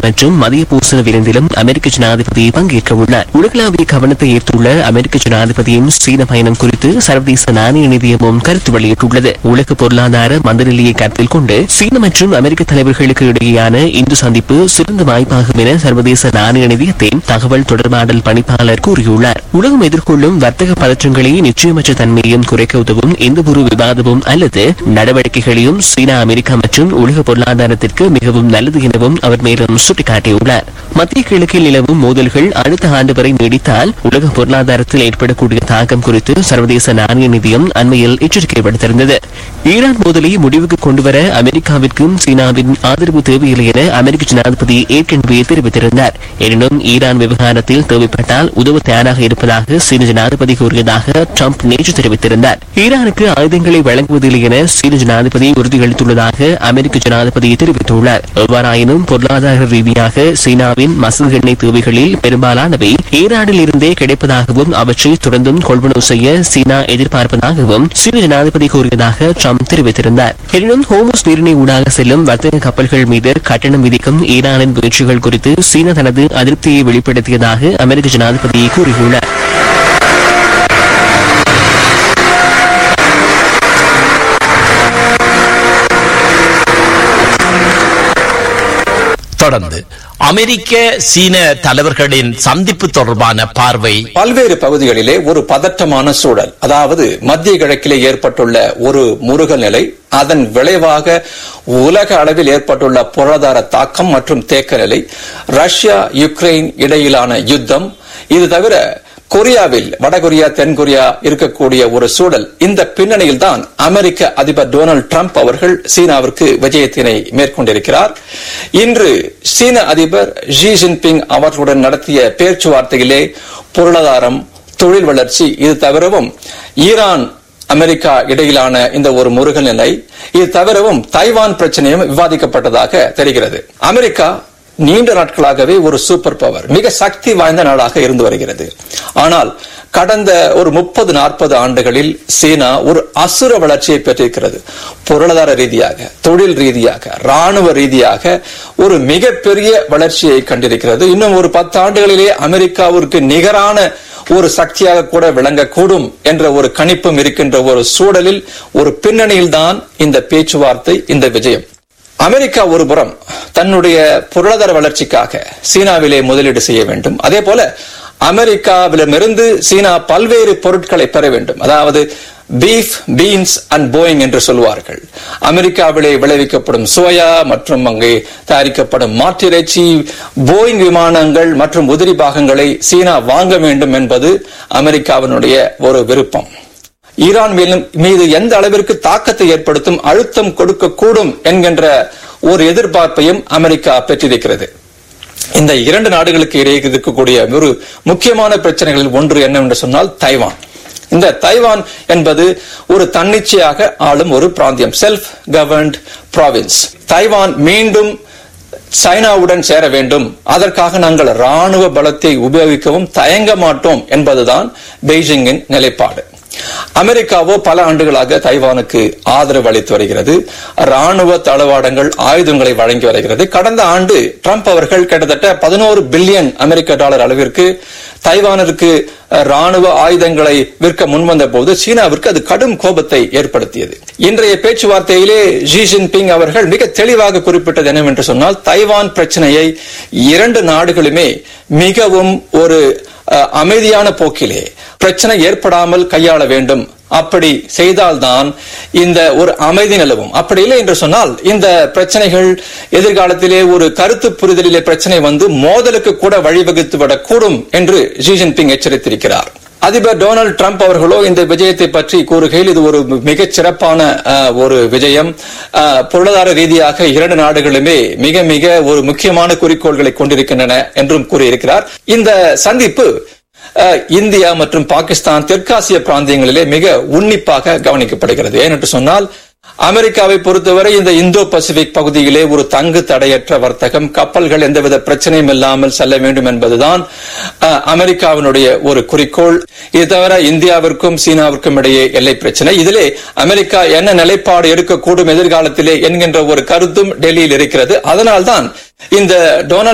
மற்றும் மதிய பூசண விருந்திலும் அமெரிக்க ஜனாதிபதி பங்கேற்க உள்ளார் உலகளாவிய கவனத்தை ஈர்த்துள்ள அமெரிக்க ஜனாதிபதியின் சீன பயணம் குறித்து சர்வதேச நாணய நிதியமும் கருத்து வெளியிட்டுள்ளது உலக பொருளாதார மந்தநிலையை கருத்தில் கொண்டு சீன மற்றும் அமெரிக்க தலைவர்களுக்கு இடையேயான இந்த சந்திப்பு சிறந்த வாய்ப்பாகும் என சர்வதேச நாணய நிதியத்தின் தகவல் தொடர்பாடல் பணிப்பாளர் கூறியுள்ளார் உலகம் எதிர்கொள்ளும் வர்த்தக பதற்றங்களை நிச்சயமற்ற தன்மையையும் குறைக்க உதவும் எந்த ஒரு விவாதமும் அல்லது நடவடிக்கைகளையும் சீனா அமெரிக்கா மற்றும் உலக பொருளாதாரத்திற்கு மிகவும் நல்லது எனவும் அவர் மேலும் சுட்டிக்காட்டியுள்ளார் மத்திய கிழக்கில் நிலவும் மோதல்கள் அடுத்த ஆண்டு வரை நீடித்தால் உலக பொருளாதாரத்தில் ஏற்படக்கூடிய தாக்கம் குறித்து சர்வதேச நாணய நிதியம் அண்மையில் எச்சரிக்கை விடுத்திருந்தது ஈரான் மோதலை முடிவுக்கு கொண்டுவர அமெரிக்காவிற்கும் சீனாவின் ஆதரவு தேவையில்லை என அமெரிக்க ஜனாதிபதி ஏற்கனவே தெரிவித்திருந்தார் எனினும் ஈரான் விவகாரத்தில் தேவைப்பட்டால் உதவ தயாராக இருப்பதாக சீன ஜனாதிபதி கூறியதாக ட்ரம்ப் நேற்று தெரிவித்திருந்தார் ஈரானுக்கு ஆயுதங்களை வழங்குவதில்லை என சீன ஜனாதிபதி உறுதியளித்துள்ளதாக அமெரிக்க ஜனாதிபதி தெரிவித்துள்ளார் எவ்வாறாயினும் பொருளாதார ரீதியாக சீனாவின் மசகு எண்ணெய் தேவைகளில் பெரும்பாலானவை ஈரானில் இருந்தே கிடைப்பதாகவும் அவற்றை தொடர்ந்தும் கொள்வனவு செய்ய சீனா எதிர்பார்ப்பதாகவும் சீன ஜனாதிபதி கூறியதாக ட்ரம்ப் தெரிவித்திருந்தார் எனினும் ஹோமஸ் நீரிணை ஊடாக செல்லும் வர்த்தக கப்பல்கள் மீது கட்டணம் விதிக்கும் ஈரானின் முயற்சிகள் குறித்து சீனா தனது அதிருப்தியை வெளிப்படுத்தியதாக அமெரிக்க ஜனாதிபதி கூறியுள்ளார் தொடர்ந்து அமெரிக்க சீன தலைவர்களின் சந்திப்பு தொடர்பான பார்வை பல்வேறு பகுதிகளிலே ஒரு பதற்றமான சூழல் அதாவது மத்திய கிழக்கிலே ஏற்பட்டுள்ள ஒரு முருகல் நிலை அதன் விளைவாக உலக அளவில் ஏற்பட்டுள்ள பொருளாதார தாக்கம் மற்றும் தேக்க நிலை ரஷ்யா யுக்ரைன் இடையிலான யுத்தம் இது தவிர கொரியாவில் வடகொரியா தென்கொரியா இருக்கக்கூடிய ஒரு சூழல் இந்த பின்னணியில் தான் அமெரிக்க அதிபர் டொனால்டு ட்ரம்ப் அவர்கள் சீனாவிற்கு விஜயத்தினை மேற்கொண்டிருக்கிறார் இன்று சீன அதிபர் ஜி ஜின்பிங் அவர்களுடன் நடத்திய பேச்சுவார்த்தையிலே பொருளாதாரம் தொழில் வளர்ச்சி இது தவிரவும் ஈரான் அமெரிக்கா இடையிலான இந்த ஒரு முருகல் நிலை இது தவிரவும் தைவான் பிரச்சனையும் விவாதிக்கப்பட்டதாக தெரிகிறது அமெரிக்கா நீண்ட நாட்களாகவே ஒரு சூப்பர் பவர் மிக சக்தி வாய்ந்த நாடாக இருந்து வருகிறது ஆனால் கடந்த ஒரு முப்பது நாற்பது ஆண்டுகளில் சீனா ஒரு அசுர வளர்ச்சியை பெற்றிருக்கிறது பொருளாதார ரீதியாக தொழில் ரீதியாக ராணுவ ரீதியாக ஒரு மிகப்பெரிய வளர்ச்சியை கண்டிருக்கிறது இன்னும் ஒரு பத்து ஆண்டுகளிலே அமெரிக்காவிற்கு நிகரான ஒரு சக்தியாக கூட விளங்கக்கூடும் என்ற ஒரு கணிப்பும் இருக்கின்ற ஒரு சூழலில் ஒரு பின்னணியில் தான் இந்த பேச்சுவார்த்தை இந்த விஜயம் அமெரிக்கா ஒரு புறம் தன்னுடைய பொருளாதார வளர்ச்சிக்காக சீனாவிலே முதலீடு செய்ய வேண்டும் அதே போல அமெரிக்காவிடமிருந்து சீனா பல்வேறு பொருட்களை பெற வேண்டும் அதாவது பீஃப் பீன்ஸ் அண்ட் போயிங் என்று சொல்வார்கள் அமெரிக்காவிலே விளைவிக்கப்படும் சோயா மற்றும் அங்கே தயாரிக்கப்படும் மாட்டிறைச்சி போயிங் விமானங்கள் மற்றும் உதிரி பாகங்களை சீனா வாங்க வேண்டும் என்பது அமெரிக்காவினுடைய ஒரு விருப்பம் ஈரான் மேலும் மீது எந்த அளவிற்கு தாக்கத்தை ஏற்படுத்தும் அழுத்தம் கொடுக்கக்கூடும் என்கின்ற ஒரு எதிர்பார்ப்பையும் அமெரிக்கா பெற்றிருக்கிறது இந்த இரண்டு நாடுகளுக்கு இடையே இருக்கக்கூடிய ஒரு முக்கியமான பிரச்சனைகளில் ஒன்று என்னவென்று சொன்னால் தைவான் இந்த தைவான் என்பது ஒரு தன்னிச்சையாக ஆளும் ஒரு பிராந்தியம் செல்ஃப் கவர்ன்ட் ப்ராவின்ஸ் தைவான் மீண்டும் சைனாவுடன் சேர வேண்டும் அதற்காக நாங்கள் ராணுவ பலத்தை உபயோகிக்கவும் தயங்க மாட்டோம் என்பதுதான் பெய்ஜிங்கின் நிலைப்பாடு அமெரிக்காவோ பல ஆண்டுகளாக தைவானுக்கு ஆதரவு அளித்து வருகிறது ராணுவ தளவாடங்கள் ஆயுதங்களை வழங்கி வருகிறது கடந்த ஆண்டு ட்ரம்ப் அவர்கள் கிட்டத்தட்ட பதினோரு பில்லியன் அமெரிக்க டாலர் அளவிற்கு தைவானிற்கு ராணுவ ஆயுதங்களை விற்க முன்வந்த போது சீனாவிற்கு அது கடும் கோபத்தை ஏற்படுத்தியது இன்றைய பேச்சுவார்த்தையிலே ஜி ஜின்பிங் அவர்கள் மிக தெளிவாக குறிப்பிட்டது என்னவென்று சொன்னால் தைவான் பிரச்சனையை இரண்டு நாடுகளுமே மிகவும் ஒரு அமைதியான போக்கிலே பிரச்சனை ஏற்படாமல் கையாள வேண்டும் அப்படி செய்தால்தான் இந்த ஒரு அமைதி நிலவும் அப்படி இல்லை என்று சொன்னால் இந்த பிரச்சனைகள் எதிர்காலத்திலே ஒரு கருத்து புரிதலிலே பிரச்சனை வந்து மோதலுக்கு கூட வழிவகுத்து விடக்கூடும் என்று ஜி ஜின்பிங் எச்சரித்திருக்கிறார் அதிபர் டொனால்டு ட்ரம்ப் அவர்களோ இந்த விஜயத்தை பற்றி கூறுகையில் இது ஒரு மிகச் சிறப்பான ஒரு விஜயம் பொருளாதார ரீதியாக இரண்டு நாடுகளுமே மிக மிக ஒரு முக்கியமான குறிக்கோள்களை கொண்டிருக்கின்றன என்றும் கூறியிருக்கிறார் இந்த சந்திப்பு இந்தியா மற்றும் பாகிஸ்தான் தெற்காசிய பிராந்தியங்களிலே மிக உன்னிப்பாக கவனிக்கப்படுகிறது ஏனென்று சொன்னால் அமெரிக்காவை பொறுத்தவரை இந்த இந்தோ பசிபிக் பகுதியிலே ஒரு தங்கு தடையற்ற வர்த்தகம் கப்பல்கள் எந்தவித பிரச்சனையும் இல்லாமல் செல்ல வேண்டும் என்பதுதான் அமெரிக்காவினுடைய ஒரு குறிக்கோள் இது தவிர இந்தியாவிற்கும் சீனாவிற்கும் இடையே எல்லை பிரச்சனை இதிலே அமெரிக்கா என்ன நிலைப்பாடு எடுக்கக்கூடும் எதிர்காலத்திலே என்கின்ற ஒரு கருத்தும் டெல்லியில் இருக்கிறது அதனால்தான் இந்த டொனால்ட்